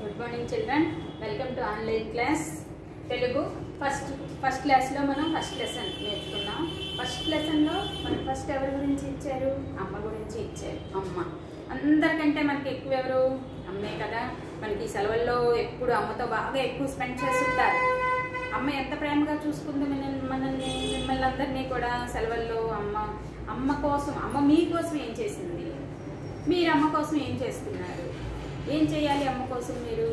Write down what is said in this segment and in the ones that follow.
good morning children welcome to online class Telugu first first క్లాస్లో మనం first lesson నేర్చుకున్నాం first లెసన్లో మనకి ఫస్ట్ ఎవరి గురించి ఇచ్చారు అమ్మ గురించి ఇచ్చారు అమ్మ అందరికంటే మనకి ఎక్కువ ఎవరు అమ్మే కదా మనకి సెలవుల్లో ఎప్పుడు అమ్మతో బాగా ఎక్కువ స్పెండ్ చేస్తుంటారు అమ్మ ఎంత ప్రేమగా చూసుకుంది మనల్ని మనల్ని మిమ్మల్ని అందరినీ కూడా సెలవుల్లో అమ్మ అమ్మ కోసం అమ్మ మీకోసం ఏం చేసింది మీరు అమ్మ కోసం ఏం చేస్తున్నారు ఏం చేయాలి అమ్మ కోసం మీరు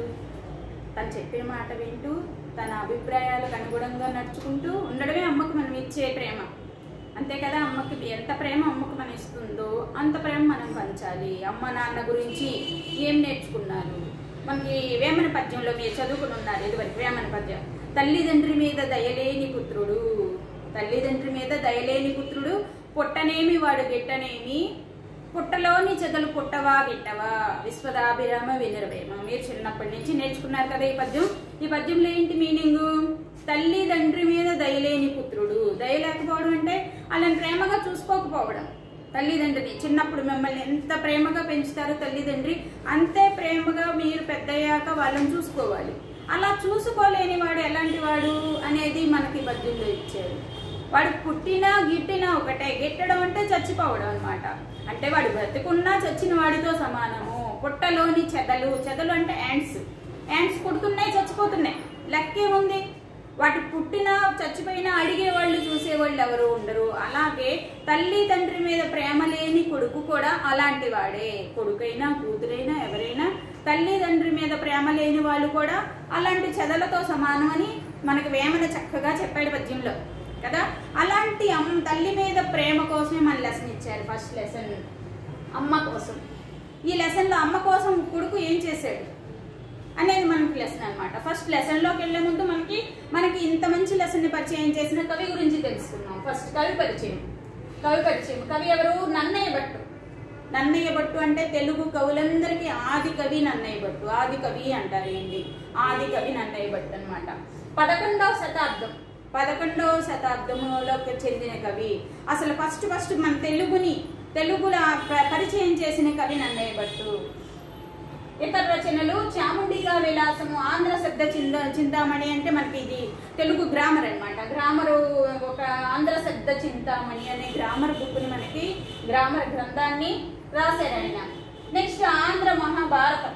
తను చెప్పిన మాట వింటూ తన అభిప్రాయాలకు అనుగుణంగా నడుచుకుంటూ ఉండడమే అమ్మకు మనం ఇచ్చే ప్రేమ అంతే కదా అమ్మకి ఎంత ప్రేమ అమ్మకు మనం ఇస్తుందో అంత ప్రేమ మనం పంచాలి అమ్మ నాన్న గురించి ఏం నేర్చుకున్నారు మనకి వేమన పద్యంలో మీరు చదువుకుని ఉన్నారు ఇదివరకు వేమన పద్యం తల్లిదండ్రి మీద దయలేని పుత్రుడు తల్లిదండ్రి మీద దయలేని పుత్రుడు పుట్టనేమి వాడు గిట్టనేమి పుట్టలోని చెదలు పుట్టవా గిట్టవా విశ్వదాభిరామ వినిరవేమ మీరు చిన్నప్పటి నుంచి నేర్చుకున్నారు కదా ఈ పద్యం ఈ పద్యంలో ఏంటి మీనింగ్ తల్లిదండ్రి మీద దయలేని పుత్రుడు దయ లేకపోవడం అంటే వాళ్ళని ప్రేమగా చూసుకోకపోవడం తల్లిదండ్రిని చిన్నప్పుడు మిమ్మల్ని ఎంత ప్రేమగా పెంచుతారో తల్లిదండ్రి అంతే ప్రేమగా మీరు పెద్దయ్యాక వాళ్ళని చూసుకోవాలి అలా చూసుకోలేని వాడు ఎలాంటి వాడు అనేది మనకి పద్యంలో ఇచ్చారు వాడు పుట్టినా గిట్టినా ఒకటే గిట్టడం అంటే చచ్చిపోవడం అనమాట అంటే వాడు బ్రతికున్నా చచ్చిన వాడితో సమానము పుట్టలోని చెదలు చెదలు అంటే యాండ్స్ యాండ్స్ పుడుతున్నాయి చచ్చిపోతున్నాయి లెక్కే ఉంది వాటి పుట్టినా చచ్చిపోయినా అడిగే వాళ్ళు చూసేవాళ్ళు ఎవరు ఉండరు అలాగే తల్లి తండ్రి మీద ప్రేమ లేని కొడుకు కూడా అలాంటి వాడే కొడుకైనా కూతురైనా ఎవరైనా తల్లి తండ్రి మీద ప్రేమ లేని వాళ్ళు కూడా అలాంటి చెదలతో సమానమని మనకి వేమన చక్కగా చెప్పాడు పద్యంలో కదా అలాంటి అమ్మ తల్లి మీద ప్రేమ కోసమే మన లెసన్ ఇచ్చారు ఫస్ట్ లెసన్ అమ్మ కోసం ఈ లెసన్లో అమ్మ కోసం కొడుకు ఏం చేశాడు అనేది మనకి లెసన్ అనమాట ఫస్ట్ లెసన్లోకి వెళ్లే ముందు మనకి మనకి ఇంత మంచి లెసన్ని పరిచయం చేసిన కవి గురించి తెలుసుకున్నాం ఫస్ట్ కవి పరిచయం కవి పరిచయం కవి ఎవరు నన్నయ్య భట్టు నన్నయ్య భట్టు అంటే తెలుగు కవులందరికీ ఆది కవి నన్నయ్య భట్టు ఆది కవి అంటారు ఏంటి ఆది కవి నన్నయ్య భట్టు అనమాట పదకొండవ శతాబ్దం పదకొండవ శతాబ్దంలోకి చెందిన కవి అసలు ఫస్ట్ ఫస్ట్ మన తెలుగుని తెలుగులో పరిచయం చేసిన కవి నన్నయ్య భట్టు ఇతర రచనలు చాముండిగా విలాసము ఆంధ్ర శబ్ద చింద చింతామణి అంటే మనకి ఇది తెలుగు గ్రామర్ అన్నమాట గ్రామరు ఒక ఆంధ్ర శబ్ద చింతామణి అనే గ్రామర్ బుక్ని మనకి గ్రామర్ గ్రంథాన్ని రాశారు ఆయన నెక్స్ట్ ఆంధ్ర మహాభారతం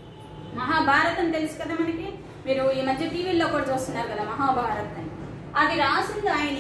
మహాభారతం తెలుసు కదా మనకి మీరు ఈ మధ్య టీవీల్లో కూడా చూస్తున్నారు కదా మహాభారత్ అని అది రాసింది ఆయనే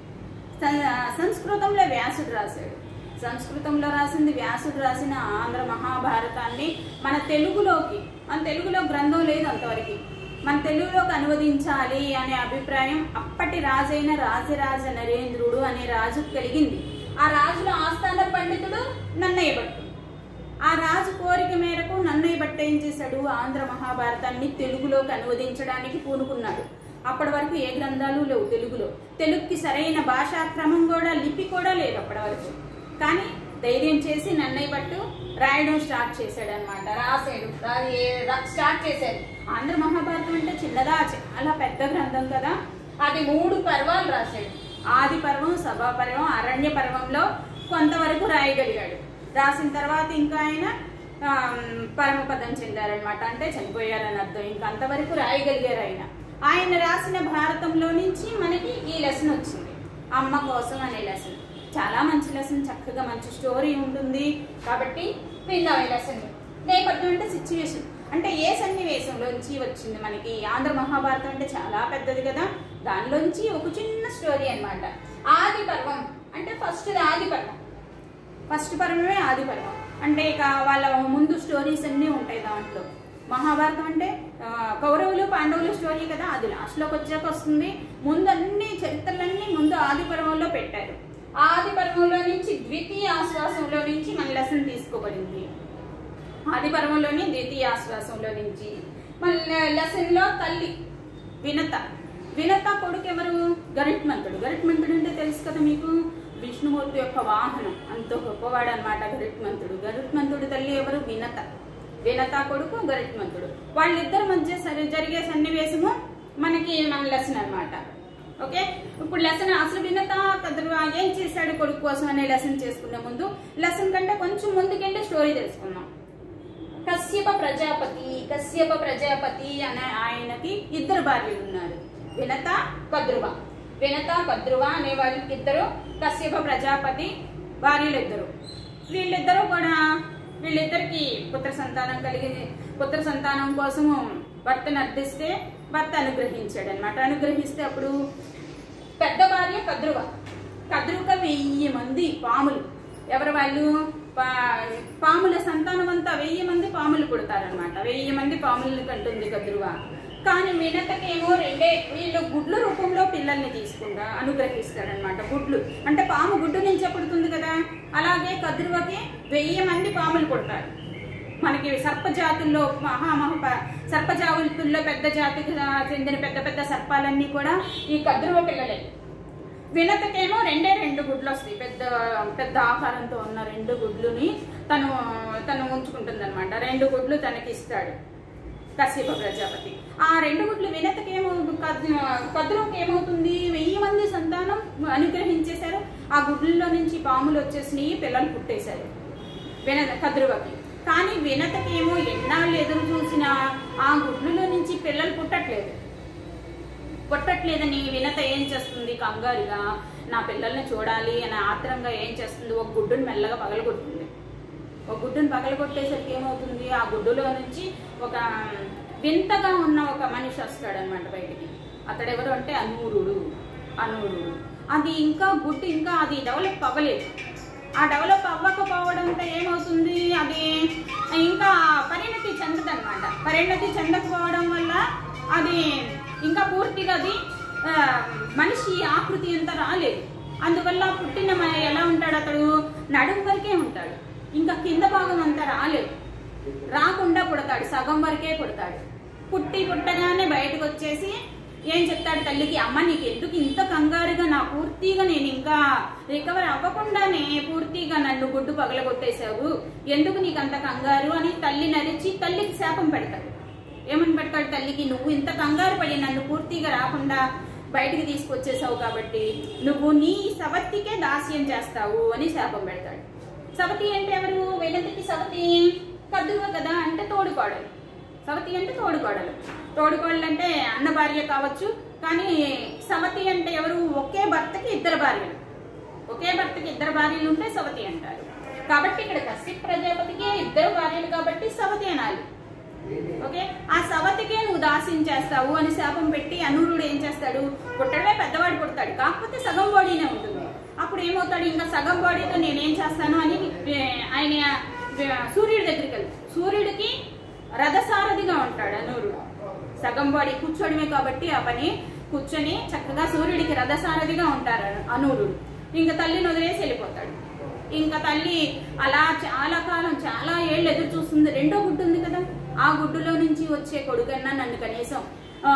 సం- సంస్కృతంలో వ్యాసుడు రాశాడు సంస్కృతంలో రాసింది వ్యాసుడు రాసిన ఆంధ్ర మహాభారతాన్ని మన తెలుగులోకి మన తెలుగులో గ్రంథం లేదు అంతవరకు మన తెలుగులోకి అనువదించాలి అనే అభిప్రాయం అప్పటి రాజైన రాజరాజ నరేంద్రుడు అనే రాజు కలిగింది ఆ రాజుల ఆస్థాన పండితుడు నన్నయ్య భట్టు ఆ రాజు కోరిక మేరకు నన్నయ్య భట్టు ఏం చేశాడు ఆంధ్ర మహాభారతాన్ని తెలుగులోకి అనువదించడానికి పూనుకున్నాడు అప్పటి వరకు ఏ గ్రంథాలు లేవు తెలుగులో తెలుగుకి సరైన భాషా క్రమం కూడా లిపి కూడా లేదు అప్పటి వరకు కానీ ధైర్యం చేసి నన్నయ్య భట్టు రాయడం స్టార్ట్ చేశాడు అనమాట రాసాడు రా- ఏ- రా- స్టార్ట్ చేశాడు ఆంధ్ర మహాభారతం అంటే చిన్నదా చాలా పెద్ద గ్రంథం కదా అది మూడు పర్వాలు రాశాడు ఆది పర్వం సభా పర్వం అరణ్య పర్వంలో కొంతవరకు రాయగలిగాడు రాసిన తర్వాత ఇంకా ఆయన ఆ, పరమపదం చెందారనమాట అంటే చనిపోయారని అర్థం ఇంకా అంతవరకు రాయగలిగారు ఆయన ఆయన రాసిన భారతంలో నుంచి మనకి ఈ లెసన్ వచ్చింది అమ్మ కోసం అనే లెసన్ చాలా మంచి లెసన్ చక్కగా మంచి స్టోరీ ఉంటుంది కాబట్టి విందాం ఈ లెసన్ నేపథ్యం అంటే సిచ్యువేషన్ అంటే ఏ సన్నివేశంలోంచి వచ్చింది మనకి ఆంధ్ర మహాభారతం అంటే చాలా పెద్దది కదా దానిలోంచి ఒక చిన్న స్టోరీ అన్నమాట ఆది పర్వం అంటే ఫస్ట్ ఆది పర్వం ఫస్ట్ పర్వమే ఆది పర్వం అంటే ఇక వాళ్ళ ముందు స్టోరీస్ అన్నీ ఉంటాయి దాంట్లో మహాభారతం అంటే ఆ, కౌరవులు పాండవులు స్టోరీ కదా అది లాస్ట్లోకి వచ్చాక వస్తుంది ముందు అన్ని చరిత్రలన్నీ ముందు ఆది పర్వంలో పెట్టారు ఆది పర్వంలో నుంచి ద్వితీయ ఆశ్వాసంలో నుంచి మన లెసన్ తీసుకోబడింది ఆది పర్వంలోని ద్వితీయ ఆశ్వాసంలో నుంచి మళ్ళీ లెసన్లో తల్లి వినత వినత కొడుకు ఎవరు గరిట్మంతుడు గరిట్మంతుడు అంటే తెలుసు కదా మీకు విష్ణుమూర్తి యొక్క వాహనం అంత గొప్పవాడు అనమాట గరుత్మంతుడు గరుత్మంతుడి తల్లి ఎవరు వినత వినత కొడుకు గరుత్మంతుడు వాళ్ళిద్దరి మధ్య సరి- జరిగే సన్నివేశము మనకి మన లెసన్ అన్నమాట ఓకే ఇప్పుడు లెసన్ అసలు వినత కదరు ఏం చేశాడు కొడుకు కోసం అనే లెసన్ చేసుకునే ముందు లెసన్ కంటే కొంచెం ముందుకెళ్ళి స్టోరీ తెలుసుకుందాం కశ్యప ప్రజాపతి కశ్యప ప్రజాపతి అనే ఆయనకి ఇద్దరు భార్యలు ఉన్నారు వినత కద్రువ వినత కద్రువ అనే వాళ్ళు ఇద్దరు కశ్యప ప్రజాపతి భార్యలు ఇద్దరు వీళ్ళిద్దరూ కూడా వీళ్ళిద్దరికి పుత్ర సంతానం కలిగి పుత్ర సంతానం కోసము భర్తను అర్థిస్తే భర్త అనుగ్రహించాడు అనమాట అనుగ్రహిస్తే అప్పుడు పెద్ద భార్య కద్రువ కద్రుక వెయ్యి మంది పాములు ఎవరు వాళ్ళు పా- పాముల సంతానం అంతా వెయ్యి మంది పాములు పుడతారనమాట వెయ్యి మంది పాములను కంటుంది కద్రువ కానీ వినతకేమో రెండే వీళ్ళు గుడ్ల రూపంలో పిల్లల్ని తీసుకుంటా అనుగ్రహిస్తాడనమాట గుడ్లు అంటే పాము గుడ్డు నుంచే పుడుతుంది కదా అలాగే కద్రువకి వెయ్యి మంది పాములు పుడతారు మనకి సర్ప జాతుల్లో మహామహ సర్ప జాతుల్లో పెద్ద జాతికి చెందిన పెద్ద పెద్ద సర్పాలన్నీ కూడా ఈ కద్రువ పిల్లలే వినతకేమో రెండే రెండు గుడ్లు వస్తాయి పెద్ద పెద్ద ఆకారంతో ఉన్న రెండు గుడ్లుని తను తను ఉంచుకుంటుంది అనమాట రెండు గుడ్లు తనకి ఇస్తాడు కశ్యప ప్రజాపతి ఆ రెండు గుడ్లు వినతకి ఏమో కద్రుకి ఏమవుతుంది వెయ్యి మంది సంతానం అనుగ్రహించేశారు ఆ గుడ్లలో నుంచి పాములు వచ్చేసినాయి పిల్లలు పుట్టేశారు వినత కద్రువకి కానీ వినతకేమో ఎన్నాళ్ళు ఎదురు చూసినా ఆ గుడ్లలో నుంచి పిల్లలు పుట్టట్లేదు పుట్టట్లేదని వినత ఏం చేస్తుంది కంగారుగా నా పిల్లల్ని చూడాలి అని ఆత్రంగా ఏం చేస్తుంది ఒక గుడ్డుని మెల్లగా పగలగొడుతుంది ఒక గుడ్డుని పగలగొట్టేసరికి ఏమవుతుంది ఆ గుడ్డులో నుంచి ఒక వింతగా ఉన్న ఒక మనిషి వస్తాడు అనమాట బయటికి అతడెవరు అంటే అనూరుడు అనూరుడు అది ఇంకా గుడ్డు ఇంకా అది డెవలప్ అవ్వలేదు ఆ డెవలప్ అవ్వకపోవడంతో ఏమవుతుంది అది ఇంకా పరిణతి చెందదన్నమాట పరిణతి చెందకపోవడం వల్ల అది ఇంకా పూర్తిగా అది ఆ, మనిషి ఆకృతి అంతా రాలేదు అందువల్ల పుట్టిన మ- ఎలా ఉంటాడు అతడు నడుం వరకే ఉంటాడు ఇంకా కింద భాగం అంతా రాలేదు రాకుండా పుడతాడు సగం వరకే పుడతాడు పుట్టి పుట్టగానే బయటకు వచ్చేసి ఏం చెప్తాడు తల్లికి అమ్మ నీకు ఎందుకు ఇంత కంగారుగా నా పూర్తిగా నేను ఇంకా రికవర్ అవ్వకుండానే పూర్తిగా నన్ను గుడ్డు పగలగొట్టేశావు ఎందుకు నీకు అంత కంగారు అని తల్లి నరిచి తల్లికి శాపం పెడతాడు ఏమని పెడతాడు తల్లికి నువ్వు ఇంత కంగారు పడి నన్ను పూర్తిగా రాకుండా బయటికి తీసుకొచ్చేసావు కాబట్టి నువ్వు నీ సవతికే దాస్యం చేస్తావు అని శాపం పెడతాడు సవతి అంటే ఎవరు వెనతికి సవతి కద్దువ కదా అంటే తోడుకోడలు సవతి అంటే తోడుకోడలు తోడుకోడలు అంటే అన్న భార్య కావచ్చు కానీ సవతి అంటే ఎవరు ఒకే భర్తకి ఇద్దరు భార్యలు ఒకే భర్తకి ఇద్దరు భార్యలు ఉంటే సవతి అంటారు కాబట్టి ఇక్కడ కశ్యప్ ప్రజాపతికి ఇద్దరు భార్యలు కాబట్టి సవతి అనాలి ఓకే ఆ సవతికే నువ్వు దాస్యం చేస్తావు అని శాపం పెట్టి అనూరుడు ఏం చేస్తాడు పుట్టడమే పెద్దవాడు పుడతాడు కాకపోతే సగం బాడీనే ఉంటుంది అప్పుడు ఏమవుతాడు ఇంకా సగం బాడీతో నేనేం చేస్తాను అని ఏ, ఆయన ఏ, సూర్యుడి దగ్గరికి వెళ్తాడు సూర్యుడికి రథసారథిగా ఉంటాడు అనూరుడు సగం బాడీ కూర్చోడమే కాబట్టి ఆ పని కూర్చొని చక్కగా సూర్యుడికి రథసారథిగా ఉంటారు అనూరుడు ఇంకా తల్లిని వదిలేసి వెళ్ళిపోతాడు ఇంకా తల్లి అలా చాలా కాలం చాలా ఏళ్ళు ఎదురు చూస్తుంది రెండో గుడ్డు ఉంది కదా ఆ గుడ్డులో నుంచి వచ్చే కొడుకన్నా నన్ను కనీసం ఆ,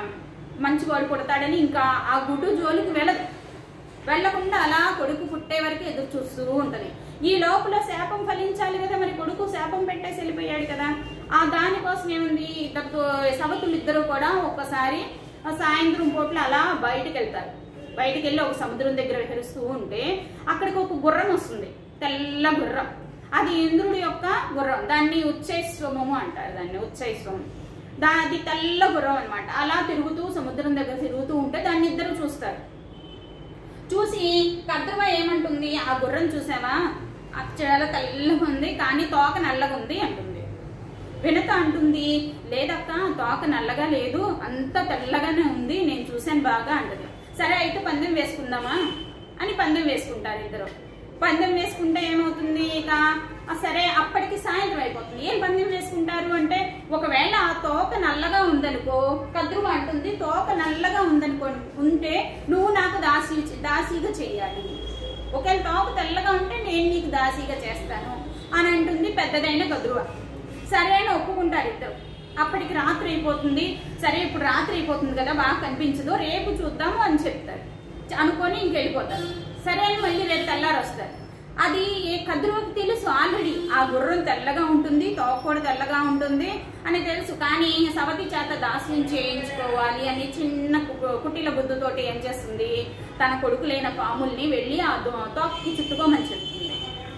మంచి వాడు పుడతాడని ఇంకా ఆ గుడ్డు జోలికి వెళ్ళదు వెళ్లకుండా అలా కొడుకు పుట్టే వరకు ఎదురు చూస్తూ ఉంటది ఈ లోపల శాపం ఫలించాలి కదా మరి కొడుకు శాపం పెట్టేసి వెళ్ళిపోయాడు కదా ఆ దానికోసం ఏముంది ఇద్దరు సవతులు ఇద్దరు కూడా ఒక్కసారి ఆ సాయంత్రం పూట్ల అలా బయటికి వెళ్తారు బయటికి వెళ్ళి ఒక సముద్రం దగ్గర విహరిస్తూ ఉంటే అక్కడికి ఒక గుర్రం వస్తుంది తెల్ల గుర్రం అది ఇంద్రుడి యొక్క గుర్రం దాన్ని ఉచ్చైస్వమము అంటారు దాన్ని ఉచ్చైస్వమం దా అది తెల్ల గుర్రం అన్నమాట అలా తిరుగుతూ సముద్రం దగ్గర తిరుగుతూ ఉంటే దాన్ని ఇద్దరు చూస్తారు చూసి కద్రవ ఏమంటుంది ఆ గుర్రం చూసావా అది చాలా తెల్లగా ఉంది కానీ తోక నల్లగా ఉంది అంటుంది వినత అంటుంది లేదక్క తోక నల్లగా లేదు అంత తెల్లగానే ఉంది నేను చూశాను బాగా అంటది సరే అయితే పందెం వేసుకుందామా అని పందెం వేసుకుంటారు ఇద్దరు పందెం వేసుకుంటే ఏమవుతుంది ఇక ఆ సరే అప్పటికి సాయంత్రం అయిపోతుంది ఏం పందెం వేసుకుంటారు అంటే ఒకవేళ ఆ తోక నల్లగా ఉందనుకో కద్రువ అంటుంది తోక నల్లగా ఉందనుకో ఉంటే నువ్వు నాకు దాసి దాసీగా చెయ్యాలి ఒకవేళ తోక తెల్లగా ఉంటే నేను నీకు దాసీగా చేస్తాను అని అంటుంది పెద్దదైన కద్రువ సరే అని ఒప్పుకుంటారు ఇద్దరు అప్పటికి రాత్రి అయిపోతుంది సరే ఇప్పుడు రాత్రి అయిపోతుంది కదా బాగా కనిపించదు రేపు చూద్దాము అని చెప్తారు చ- అనుకొని ఇంకెళ్ళిపోతారు సరే అని మళ్ళీ రేపు తెల్లారు వస్తారు అది ఏ కద్రువకి తెలుసు ఆల్రెడీ ఆ గుర్రం తెల్లగా ఉంటుంది తోక కూడా తెల్లగా ఉంటుంది అని తెలుసు కానీ సవతి చేత దాస్యం చేయించుకోవాలి అని చిన్న కు- కుటీల బుద్ధుతోటి ఏం చేస్తుంది తన కొడుకులైన పాముల్ని వెళ్ళి ఆ దో- తోకకి చుట్టుకోమని చెప్తుంది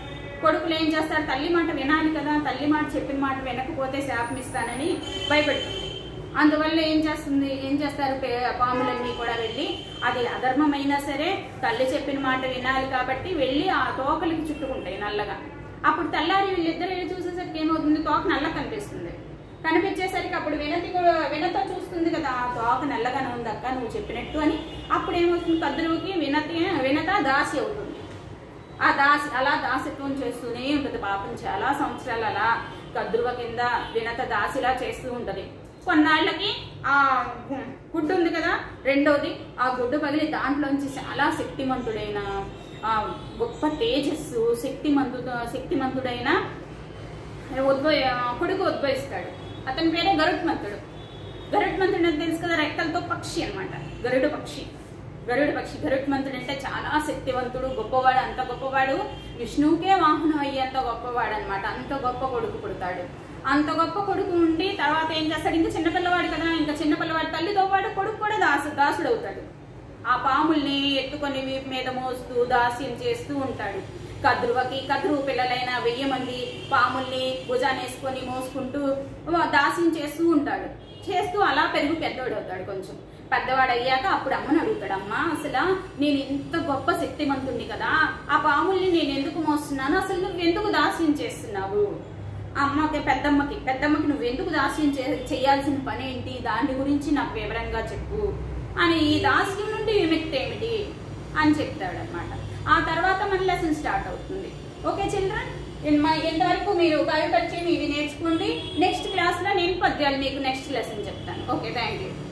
కొడుకులు ఏం చేస్తారు తల్లి మాట వినాలి కదా తల్లి మాట చెప్పిన మాట వినకపోతే శాపం ఇస్తానని భయపెడుతుంది అందువల్ల ఏం చేస్తుంది ఏం చేస్తారు పే- పాములన్నీ కూడా వెళ్ళి అది అధర్మమైనా సరే తల్లి చెప్పిన మాట వినాలి కాబట్టి వెళ్ళి ఆ తోకలకి చుట్టుకుంటాయి నల్లగా అప్పుడు తెల్లారి వీళ్ళిద్దరు వెళ్ళి చూసేసరికి ఏమవుతుంది తోక నల్ల కనిపిస్తుంది కనిపించేసరికి అప్పుడు వినతి కూడా వినత చూస్తుంది కదా ఆ తోక నల్లగానే ఉంది అక్క నువ్వు చెప్పినట్టు అని అప్పుడు ఏమవుతుంది కద్రువుకి వినతి వినత దాసి అవుతుంది ఆ దాసి అలా దాసిత్వం చేస్తూనే ఉంటుంది పాపం చాలా సంవత్సరాలు అలా కద్రువ కింద వినత దాసిలా చేస్తూ ఉంటది కొన్నాళ్ళకి ఆ గు- గుడ్డు ఉంది కదా రెండోది ఆ గుడ్డు పగిలి దాంట్లోంచి చాలా శక్తిమంతుడైన ఆ గొప్ప తేజస్సు శక్తిమంతు శక్తిమంతుడైన ఉద్భవ కొడుకు ఉద్భవిస్తాడు అతని పేరే గరుత్మంతుడు గరుత్మంతుడు అంటే తెలుసు కదా రెక్కలతో పక్షి అన్నమాట గరుడు పక్షి గరుడు పక్షి గరుత్మంతుడు అంటే చాలా శక్తివంతుడు గొప్పవాడు అంత గొప్పవాడు విష్ణువుకే వాహనం అయ్యేంత గొప్పవాడు అనమాట అంత గొప్ప కొడుకు పుడతాడు అంత గొప్ప కొడుకు ఉండి తర్వాత ఏం చేస్తాడు ఇంకా చిన్నపిల్లవాడు కదా ఇంకా చిన్నపిల్లవాడు తల్లితో పాటు కొడుకు కూడా దాసు దాసుడు అవుతాడు ఆ పాముల్ని ఎత్తుకొని వీపు మీద మోస్తూ దాస్యం చేస్తూ ఉంటాడు కద్రువకి కద్రువు పిల్లలైన వెయ్యి మంది పాముల్ని భుజానేసుకొని మోసుకుంటూ దాస్యం చేస్తూ ఉంటాడు చేస్తూ అలా పెరుగు పెద్దవాడు అవుతాడు కొంచెం పెద్దవాడు అయ్యాక అప్పుడు అమ్మని అడుగుతాడు అమ్మ అసలు నేను ఇంత గొప్ప శక్తిమంతుణ్ణి కదా ఆ పాముల్ని నేను ఎందుకు మోస్తున్నాను అసలు నువ్వు ఎందుకు దాస్యం చేస్తున్నావు ఆ అమ్మకి పెద్దమ్మకి పెద్దమ్మకి నువ్వు ఎందుకు దాస్యం చే- చేయాల్సిన పని ఏంటి దాని గురించి నాకు వివరంగా చెప్పు అని ఈ దాస్యం నుండి విముక్తి ఏమిటి అని చెప్తాడు అనమాట ఆ తర్వాత మన లెసన్ స్టార్ట్ అవుతుంది ఓకే చిల్డ్రన్ ఎంతవరకు మీరు కవిత వచ్చి ఇవి నేర్చుకోండి నెక్స్ట్ క్లాస్లో నేను పద్యాలు మీకు నెక్స్ట్ లెసన్ చెప్తాను ఓకే థ్యాంక్ యూ